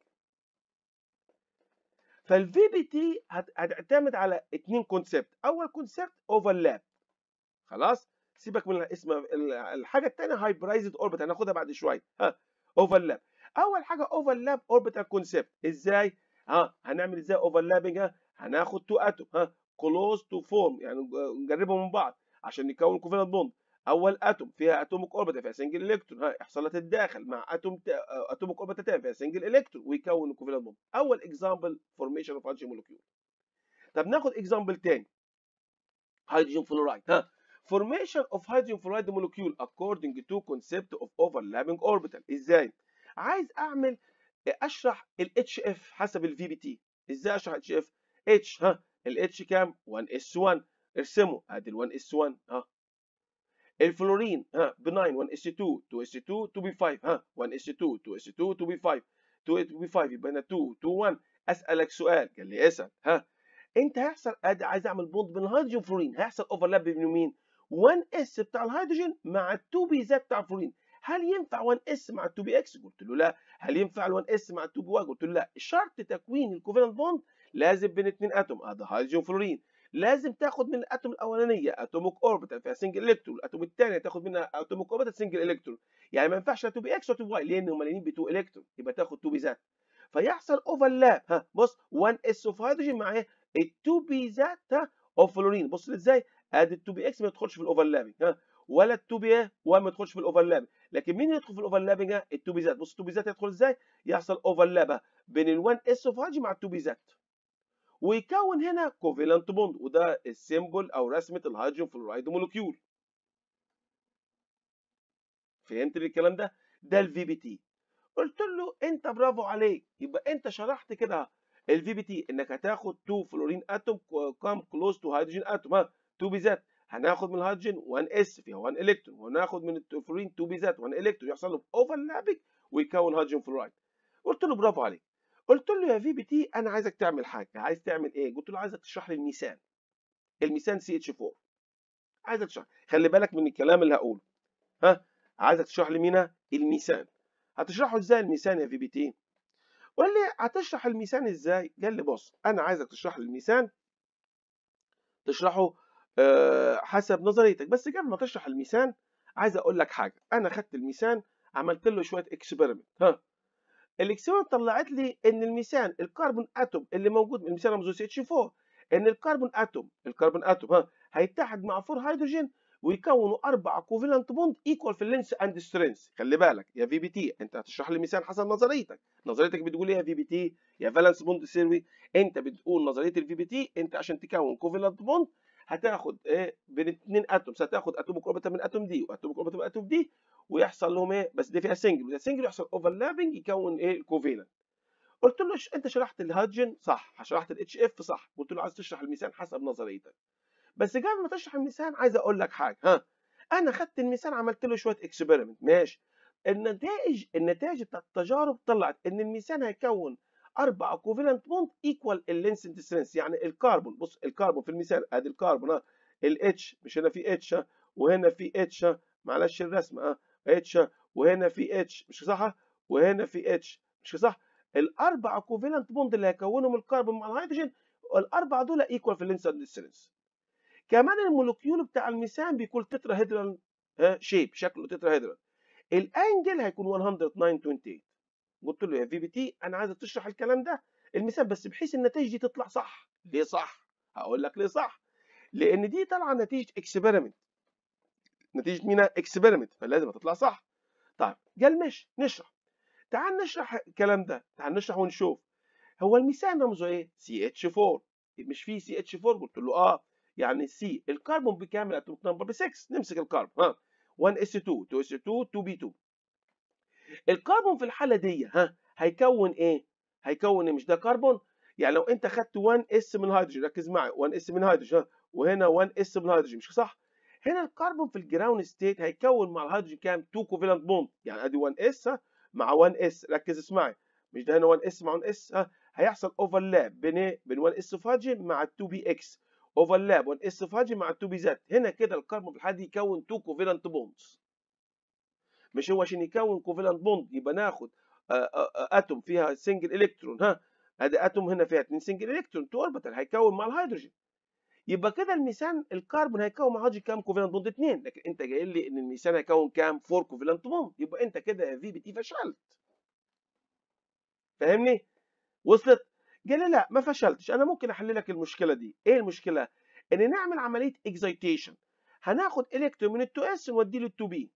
S1: فالفي بي تي هتعتمد على اثنين كونسبت اول كونسبت اوفرلاب خلاص سيبك من اسم الحاجه الثانيه هايبرايزد اوربيتال هناخدها بعد شويه ها اوفرلاب اول حاجه اوفرلاب اوربيتال كونسبت ازاي ها هنعمل ازاي اوفرلابنج هناخد تو اتوم ها كلوز تو فورم يعني نجربهم من بعض عشان نكون كوفيلنت بوند اول اتوم فيها اتوميك اوربيتال فيها سنجل الكترون ها يحصل لها تتداخل مع اتوم اتوميك اوربيتال تاني فيها سنجل الكترون ويكون الكوفيلنت بوند اول اكزامبل فورميشن اوف هيدروجين مولكيول طب ناخد اكزامبل تاني هيدروجين فلورايد ها formation of hydrogen fluoride molecule according to concept of overlapping orbital ازاي عايز اعمل اشرح ال HF حسب ال VBT ازاي اشرح HF H ها ال H كام 1s1 ارسمه ادي ال 1s1 ها الفلورين ها ب 9 1s2 2s2 2b5 ها 1s2 2s2 2b5 2b5 يبقى هنا 2 2 1 اسالك سؤال قال لي اسال ها انت هيحصل ادي عايز اعمل بوند بين الهيدروجين فلورين هيحصل اوفرلاب بين مين 1 اس بتاع الهيدروجين مع ال 2 بي زد بتاع الفلورين هل ينفع 1 اس مع 2 بي اكس قلت له لا هل ينفع ال 1 اس مع 2 بي واي قلت له لا شرط تكوين الكوفالنت بوند لازم بين اثنين اتوم ادي هيدروجين فلورين لازم تاخد من الاتوم الاولانيه اتوميك اوربيتال فيها سنجل الكترون الاتوم الثانيه تاخد منها اتوميك اوربيتال سنجل الكترون يعني ما ينفعش لا 2 بي اكس ولا 2 بي واي لان هم مليانين ب 2 الكترون يبقى تاخد 2 بي زد فيحصل اوفرلاب ها بص 1 اس اوف هيدروجين مع ال 2 بي زد اوف فلورين بص ازاي ادي ال 2 بي اكس ما يدخلش في الاوفرلابنج ها ولا ال 2 بي واي ما يدخلش في الاوفرلابنج لكن مين يدخل في الاوفرلابنج ال 2 بي زد بص ال 2 بي زد يدخل ازاي يحصل اوفرلاب بين ال 1 اس اوف هيدروجين مع ال 2 بي زد ويكون هنا كوفيلنت بوند وده السيمبل او رسمه الهيدروجين فلورايد مولكيول فهمت الكلام ده ده الفي بي تي قلت له انت برافو عليك يبقى انت شرحت كده الفي بي تي انك هتاخد 2 فلورين اتوم كام كلوز تو هيدروجين اتوم ها 2 بيزات هناخد من الهيدروجين 1 اس فيها 1 الكترون وناخد من الفلورين 2 بيزات 1 الكترون يحصل له اوفرلابنج ويكون هيدروجين فلورايد قلت له برافو عليك قلت له يا في بي تي انا عايزك تعمل حاجه عايز تعمل ايه قلت له عايزك تشرح لي الميثان الميثان سي اتش 4 عايزك تشرح خلي بالك من الكلام اللي هقوله ها عايزك تشرح لي مين الميثان هتشرحه ازاي الميثان يا في بي تي قال لي هتشرح الميثان ازاي قال لي بص انا عايزك تشرح لي الميثان تشرحه أه حسب نظريتك بس قبل ما تشرح الميثان عايز اقول لك حاجه انا خدت الميثان عملت له شويه اكسبيرمنت ها الاكسبيرمنت طلعت لي ان الميثان الكربون اتوم اللي موجود الميثان رمزه سي اتش 4 ان الكربون اتوم الكربون اتوم ها هيتحد مع 4 هيدروجين ويكونوا اربع كوفيلنت بوند ايكوال في اللينس اند سترينث خلي بالك يا في بي تي انت هتشرح لي مثال حسب نظريتك نظريتك بتقول ايه يا في بي تي يا فالنس بوند سيروي انت بتقول نظريه الفي بي تي انت عشان تكون كوفيلنت بوند هتاخد ايه بين اثنين اتومز هتاخد اتوميك اوربيتال من اتوم دي واتوميك اوربيتال من اتوم دي ويحصل لهم ايه بس دي فيها سنجل وده سنجل يحصل اوفرلابنج يكون ايه الكوفيلنت قلت له انت شرحت الهيدروجين صح شرحت الاتش اف صح قلت له عايز تشرح الميثان حسب نظريتك بس قبل ما تشرح الميثان عايز اقول لك حاجه ها انا خدت الميثان عملت له شويه اكسبيرمنت ماشي النتائج النتائج بتاعت التجارب طلعت ان الميثان هيكون اربع كوفالنت بوند ايكوال اللينس سترينث يعني الكربون بص الكربون في الميثان ادي الكربون ها الاتش مش هنا في اتش وهنا في اتش معلش الرسم ها اتش وهنا في اتش مش صح وهنا في اتش مش صح الاربع كوفالنت بوند اللي هيكونهم الكربون مع الهيدروجين الاربعه دول ايكوال في اللينس ديستنس كمان المولكيول بتاع الميثان بيكون تترا هيدرال شيب شكله تترا هيدرال الانجل هيكون 109.28 قلت له يا في بي تي انا عايزك تشرح الكلام ده الميثان بس بحيث النتائج دي تطلع صح ليه صح هقول لك ليه صح لان دي طالعه نتيجه اكسبيرمنت نتيجه مين اكسبيرمنت فلازم تطلع صح طيب قال ماشي نشرح تعال نشرح الكلام ده تعال نشرح ونشوف هو الميثان رمزه ايه سي اتش 4 مش في سي اتش 4 قلت له اه يعني سي الكربون بكام الاتوميك نمبر ب 6 نمسك الكربون ها 1 اس 2 2 اس 2 2 بي 2 الكربون في الحاله دي ها هيكون ايه هيكون ايه مش ده كربون يعني لو انت خدت 1 اس من الهيدروجين ركز معي 1 اس من الهيدروجين وهنا 1 اس من الهيدروجين مش صح هنا الكربون في الجراوند ستيت هيكون مع الهيدروجين كام 2 كوفالنت بوند يعني ادي 1 اس مع 1 اس ركز اسمعي مش ده هنا 1 اس مع 1 اس ها هيحصل اوفرلاب بين ايه بين 1 اس اوف هيدروجين مع 2 بي اكس اوفرلاب 1 اس اوف هيدروجين مع 2 بي زد هنا كده الكربون في الحاله دي يكون 2 كوفالنت بوندز مش هو عشان يكون كوفالنت بوند يبقى ناخد اتوم فيها سنجل الكترون ها ادي اتوم هنا فيها 2 سنجل الكترون 2 اوربيتال هيكون مع الهيدروجين يبقى كده الميثان الكربون هيكون مع الهيدروجين كام كوفالنت بوند 2 لكن انت جاي لي ان الميثان هيكون كام 4 كوفالنت بوند يبقى انت كده يا في بي تي فشلت فاهمني وصلت قال لي لا ما فشلتش انا ممكن احل لك المشكله دي ايه المشكله ان نعمل عمليه اكزايتيشن هناخد الكترون من ال 2 اس نوديه لل 2 بي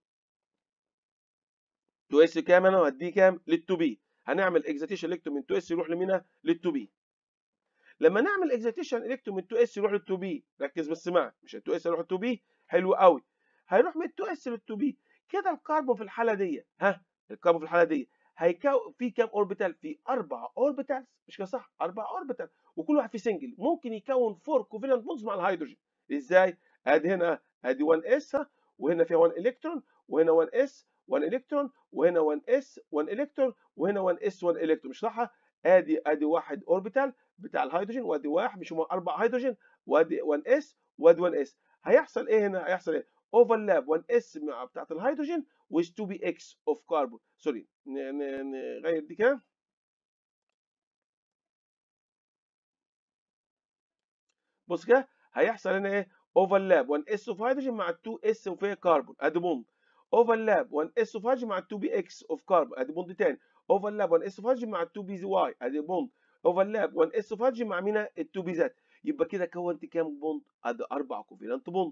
S1: 2 اس كام انا اوديه كام لل 2 بي هنعمل اكزايتيشن الكترون من 2 اس يروح لمين لل 2 بي لما نعمل اكزايتيشن الكترون من 2 اس يروح لل 2 بي ركز بس معايا مش ال 2 اس يروح لل 2 بي حلو قوي هيروح من 2 اس لل 2 بي كده الكربون في الحاله دي ها الكربون في الحاله دي هيكون في كام اوربيتال في اربع اوربيتالز مش كده صح اربع اوربيتال وكل واحد في سنجل ممكن يكون 4 كوفالنت بوندز مع الهيدروجين ازاي ادي هنا ادي 1 اس وهنا فيها 1 الكترون وهنا 1 اس 1 الكترون وهنا 1 اس 1 الكترون وهنا 1 اس 1 الكترون مش صح ادي ادي واحد اوربيتال بتاع الهيدروجين وادي واحد مش هم اربع هيدروجين وادي 1 اس وادي 1 اس هيحصل ايه هنا هيحصل ايه اوفرلاب 1 اس بتاعت الهيدروجين with 2bx of carbon سوري نغير دي كده بص كده هيحصل هنا ايه اوفرلاب 1 اس اوف هيدروجين مع 2 اس وفيها كربون ادي بوند اوفرلاب 1 اس اوف هيدروجين مع 2 بي اكس اوف كربون ادي بوند تاني اوفرلاب 1 اس اوف هيدروجين مع 2 بي واي ادي بوند اوفرلاب 1 اس اوف هيدروجين مع مين ال 2 بي زد يبقى كده كونت كام بوند ادي اربع كوفيلنت بوند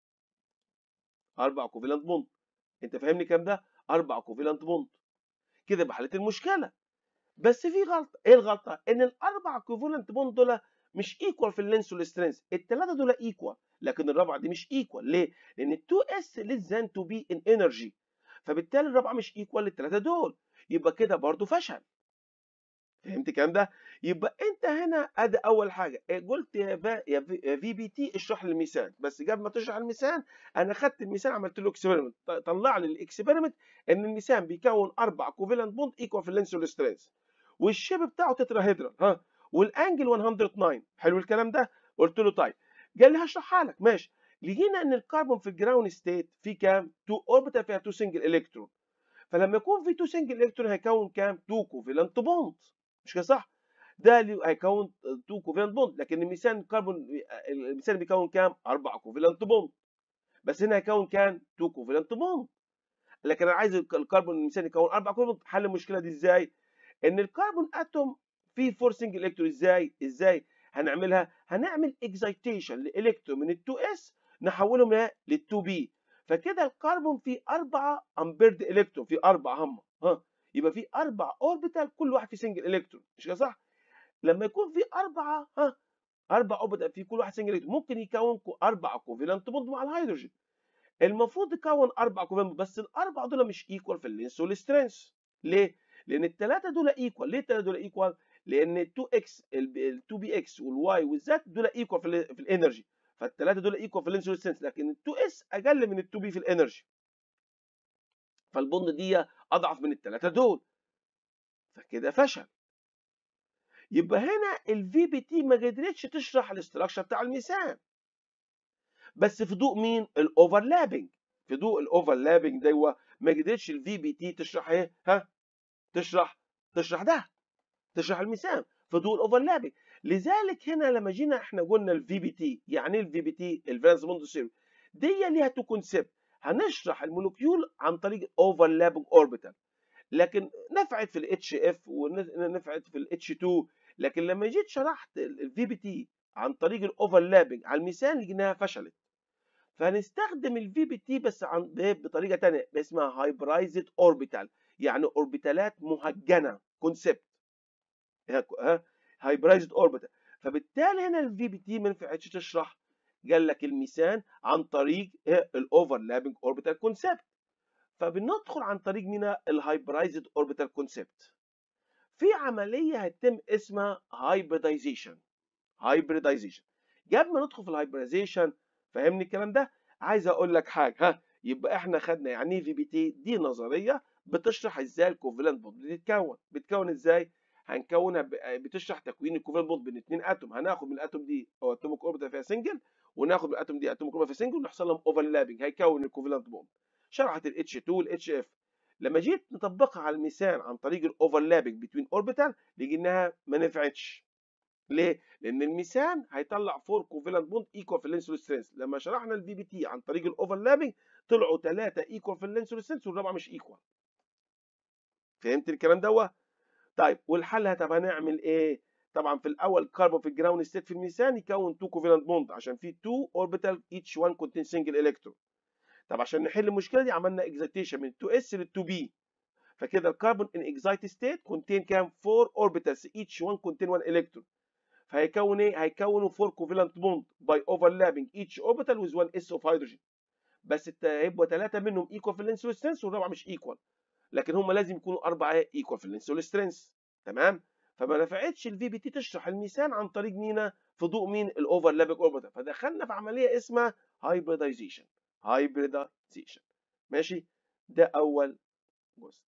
S1: اربع كوفيلنت بوند انت فاهمني كام ده اربع كوفيلنت بوند كده يبقى حليت المشكله بس في غلطه ايه الغلطه ان الاربع كوفيلنت بوند دول مش ايكوال في اللينس والسترينث الثلاثه دول ايكوال لكن الرابعه دي مش ايكوال ليه لان ال 2 اس less than to be in energy فبالتالي الرابعه مش ايكوال للثلاثه دول يبقى كده برضو فشل فهمت الكلام ده يبقى انت هنا ادي اول حاجه قلت يا فا يا في بي تي اشرح لي الميثان بس قبل ما تشرح الميثان انا خدت الميثان عملت له اكسبيرمنت طلع لي الاكسبيرمنت ان الميثان بيكون اربع كوفالنت بوند ايكوال في اللينس والسترينث والشيب بتاعه تتراهيدرال ها والانجل 109 حلو الكلام ده قلت له طيب قال لي هشرحها لك ماشي لقينا ان الكربون في الجراوند ستيت فيه كام 2 اوربيتال فيها 2 سنجل الكترون فلما يكون في 2 سنجل الكترون هيكون كام 2 كوفالنت بوند مش كده صح ده اللي هيكون 2 كوفالنت بوند لكن الميثان الكربون الميثان بيكون كام 4 كوفالنت بوند بس هنا هيكون كام 2 كوفالنت بوند لكن انا عايز الكربون الميثان يكون 4 كوفالنت بوند حل المشكله دي ازاي ان الكربون اتوم فيه 4 سنجل الكترون ازاي ازاي هنعملها هنعمل اكزايتيشن لالكترون من ال 2 اس نحولهم لل 2 بي فكده الكربون فيه 4 امبيرد الكترون فيه 4 هم ها يبقى في اربع اوربيتال كل واحد فيه سنجل الكترون مش كده صح لما يكون في اربعه ها اربع اوربيتال في كل واحد سنجل الكترون ممكن يكون اربع كوفالنت بوند مع الهيدروجين المفروض يكون اربع كوفالنت بس الاربع دول مش ايكوال في اللينس والسترينث ليه لان الثلاثه دول ايكوال ليه الثلاثه دول ايكوال لان ال 2 اكس ال 2 بي اكس والواي والزد دول ايكوال في, في الانرجي فالثلاثه دول ايكوال في اللينس والسترينث لكن ال 2 اس اقل من ال 2 بي في الانرجي فالبوند دي اضعف من الثلاثه دول فكده فشل يبقى هنا الفي بي تي ما قدرتش تشرح الاستراكشر بتاع الميثان بس في ضوء مين الاوفرلابنج في ضوء الاوفرلابنج ده ما قدرتش الفي بي تي تشرح ايه ها تشرح تشرح ده تشرح الميزان في ضوء الاوفرلابنج لذلك هنا لما جينا احنا قلنا الفي بي تي يعني ايه الفي بي تي الفالنس بوند ثيوري دي ليها تو كونسيبت هنشرح المولكيول عن طريق الاوفرلابنج اوربيتال لكن نفعت في الاتش اف ونفعت في الاتش 2 لكن لما جيت شرحت الفي بي تي عن طريق الاوفرلابنج على الميزان لقيناها فشلت فهنستخدم الفي بي تي بس عن بطريقه ثانيه اسمها هايبرايزد اوربيتال يعني اوربيتالات مهجنه كونسبت ها هايبرايزد اوربيتال فبالتالي هنا الفي بي تي ما نفعتش تشرح قال لك الميزان عن طريق الاوفرلابنج اوربيتال كونسبت فبندخل عن طريق مين الهايبرايزد اوربيتال كونسبت في عمليه هتتم اسمها هايبريدايزيشن هايبريدايزيشن قبل ما ندخل في الهايبريدايزيشن فاهمني الكلام ده عايز اقول لك حاجه ها يبقى احنا خدنا يعني ايه في بي تي دي نظريه بتشرح ازاي الكوفالنت بوند بتتكون بتتكون ازاي هنكونها بتشرح تكوين الكوفالنت بوند بين اثنين اتوم هناخد من الاتوم دي او اتوميك اوربيتال فيها سنجل وناخد من الاتوم دي اتوميك اوربيتال فيها سنجل ونحصل لهم اوفرلابنج هيكون الكوفالنت بوند شرحت الاتش 2 والاتش اف لما جيت نطبقها على الميزان عن طريق الاوفرلابنج بين اوربيتال لقيناها ما نفعتش ليه؟ لان الميزان هيطلع 4 كوفالنت بوند ايكوال في اللينس والسترينث لما شرحنا الفي بي تي عن طريق الاوفرلابنج طلعوا 3 ايكوال في اللينس والسترينث والرابعه مش ايكوال فهمت الكلام دوت؟ طيب والحل طب هنعمل ايه؟ طبعا في الاول كاربون في الجراوند ستيت في الميزان يكون 2 كوفالنت بوند عشان في 2 اوربيتال ايتش 1 كونتين سنجل الكترون طب عشان نحل المشكله دي عملنا اكزيتيشن من 2 اس لل 2 بي فكده الكربون ان اكزايتد ستيت كونتين كام 4 اوربيتالز ايتش 1 كونتين 1 الكترون فهيكون ايه هيكونوا 4 كوفالنت بوند باي اوفرلابنج ايتش اوربيتال ويز 1 اس اوف هيدروجين بس هيبقوا ثلاثه منهم ايكوال في اللينس والسترينث والرابعه مش ايكوال لكن هم لازم يكونوا اربعه ايكوال في اللينس والسترينث تمام فما نفعتش الفي بي تي تشرح الميزان عن طريق مينا في ضوء مين الاوفرلابنج اوربيتال فدخلنا في عمليه اسمها هايبريدايزيشن هايبريدايزيشن ماشي ده اول جزء